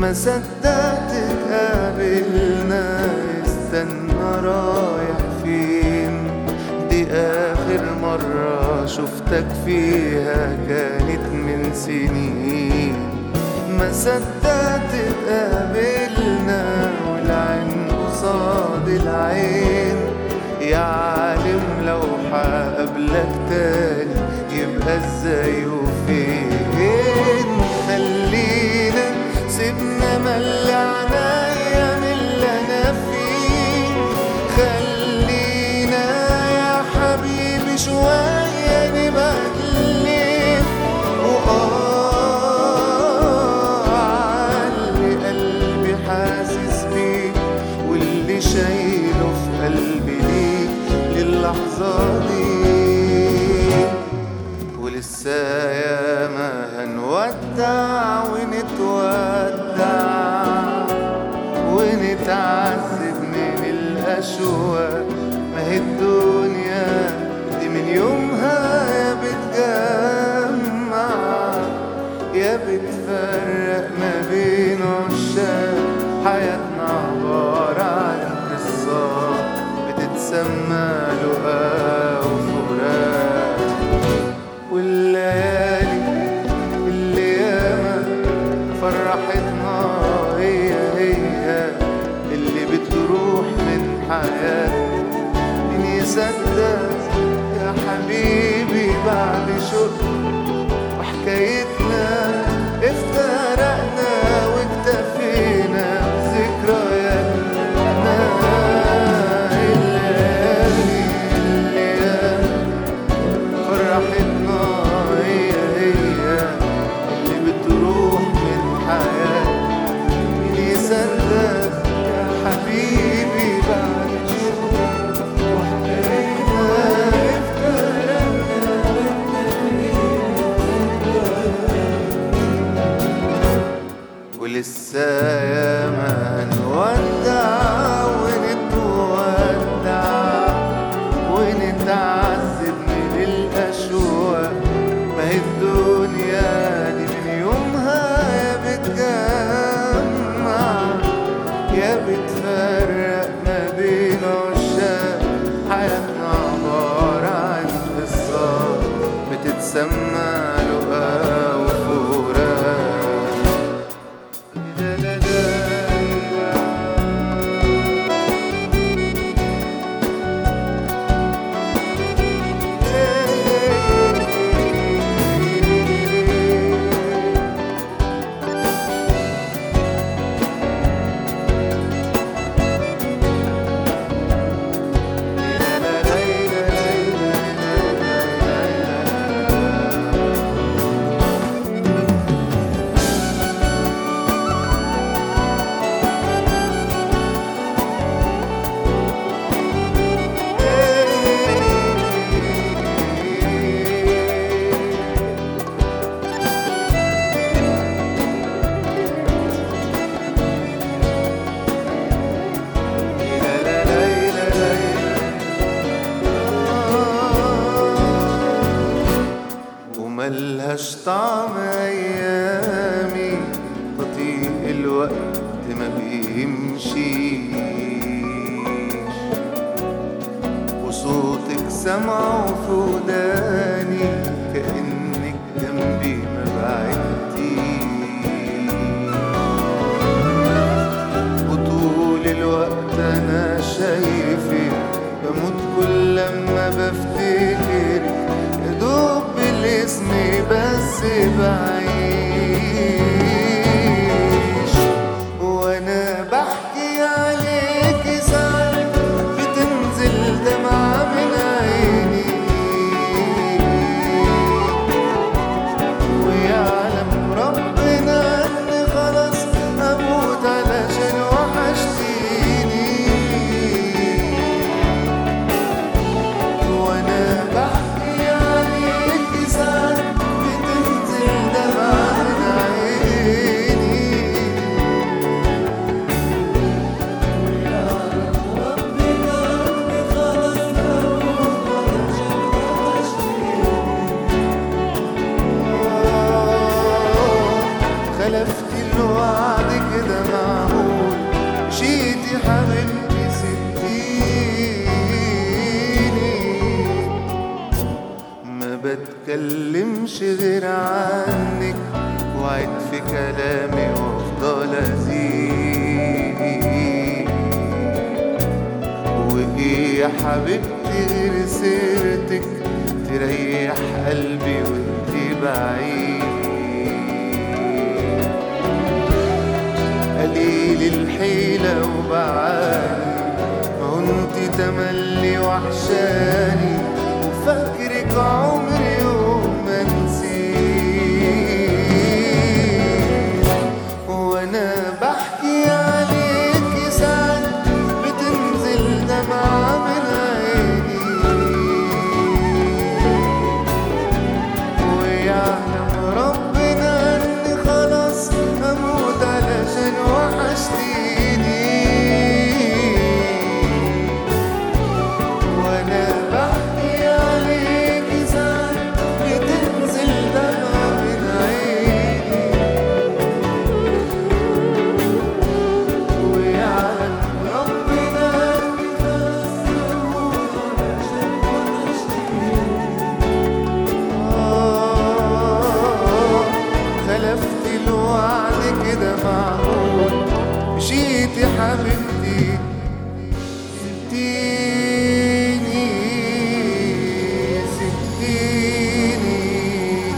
ما صدقت تقابلنا استنى رايح فين دي آخر مرة شفتك فيها كانت من سنين ما صدقت تقابلنا والعين قصاد العين يا عالم لو حقابلك تاني يبقى ازاي وفين خلينا سيبنا ملي عنايا من اللي انا فيه خلينا يا حبيبي شوية نبقى نلف وآه عاللي قلبي حاسس بيه واللي شايله في قلبي ليك للحظة دي ولسه ياما هنودع ونتودع ونتعذب من الأشواق ما هي الدنيا دي من يومها يا بتجمع يا بتفرق ما بين عشاق حياتنا عبارة عن قصة بتتسمى لقا وفراق والليالي اللي ياما فرحتنا هي هي اللي بتروح من حياتنا مين يصدق يا حبيبي بعد شوق وحكايتنا افترقنا واكتفينا بذكرياتنا الليالي اللي ياما فرحتنا هي هي اللي بتروح من حياتي مين يصدق يا حبيبي بعد شوق وحكايتنا ولسه ياما هنودع ونتودع ونتعذب من الأشواق ما هي الدنيا دي من يومها يا بتجمع يا بتفرق ما بين عشاق حياتنا عبارة عن قصة بتتسمى لقا وفراق دا دا دا وملهاش طعم ايامي بطيء الوقت ما بيمشيش وصوتك سمعه في وداني كأنك جنبي ما بعدتيش وطول الوقت انا شايفك بموت كل لما بفتكر يا دوب بالاسم بس بعيش وانا بحكي عليك ساعات بتنزل دمعة من عيني بتكلمش غير عنك وعد في كلامي وافضل ازيد وايه يا حبيبتي غير سيرتك تريح قلبي وانتي بعيد قليل الحيلة وبعاني ما هو انت تملي وحشاني وفاكرك عمري يوم ما نسيت وانا بحكي عليك ساعات بتنزل دمعة من عيني ويعلم ربنا اني خلاص هموت علشان وحشتيني وانا بحكي عليك ساعات بتنزل دمعة من عيني ويعلم ربنا اني خلاص هموت علشان وحشتيني خلفت الوعد كده معقول مشيت يا حبيبتي سبتيني سبتيني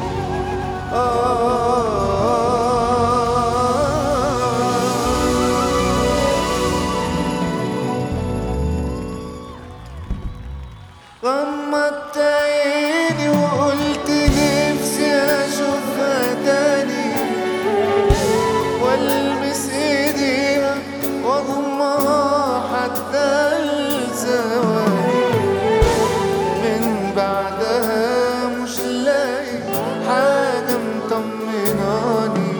غمضت عيني وقلت نفسي اشوفها تاني والمس ايديها واضمها حتى الزواني من بعدها مش لاقي حاجة مطمناني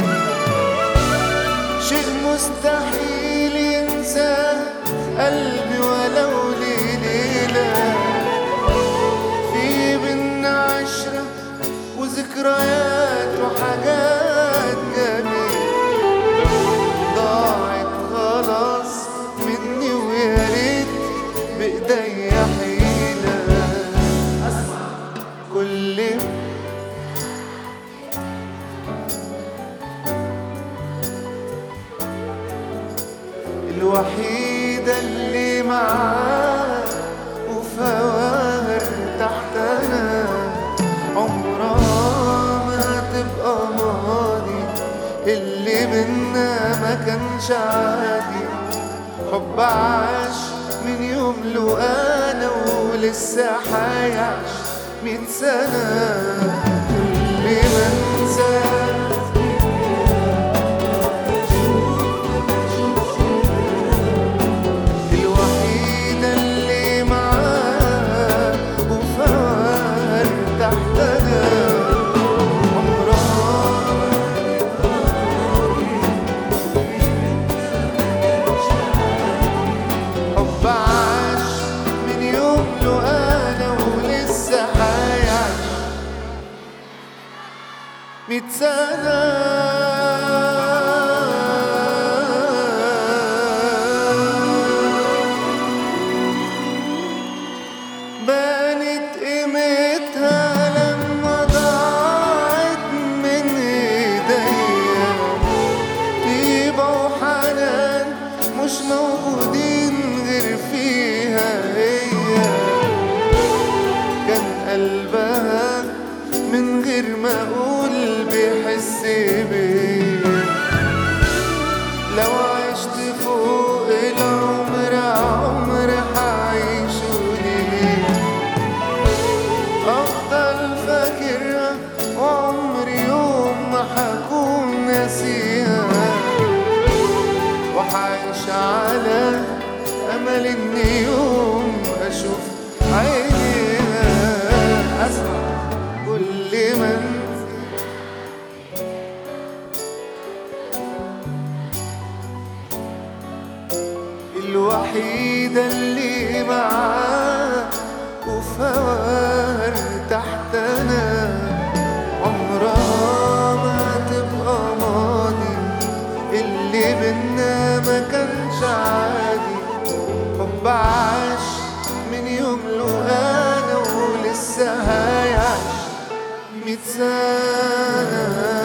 شيء مستحيل ينساه قلبي ولو ليلة في بينا عشرة وذكريات وحاجات جميلة ضاعت خلاص مني ويا ريت بإيديا حيلة أسمع كل الوحيدة اللي معاه وفي هواها ارتحتنا عمرها ما هتبقى ماضي اللي بينا ما كانش عادي حب عاش من يوم لو انا ولسه حيعش ميت سنة كل ما انساه الوحيدة اللي معاه وفار تحتنا عمرها حب عاش من يوم له أنا ولسه حيعيش ميت سنة بانت قيمتها لما ضاعت من ايديا طيبة وحنان مش موجودين غير فيها هي كان قلبها من غير ما اقول بيحس بيا لو عشت فوق العمر عمر حعيشه ليه أفضل فاكرها وعمري يوم ما حكون ناسيها وحعيش على أمل إني يوم أشوف عينيها أسمع كل من الوحيدة اللي معاه وفي هواها ارتحتنا عمرها ما تبقى ماضي اللي بينا ما كانش عادي حب عاش من يوم له انا ولسه هيعيش سنة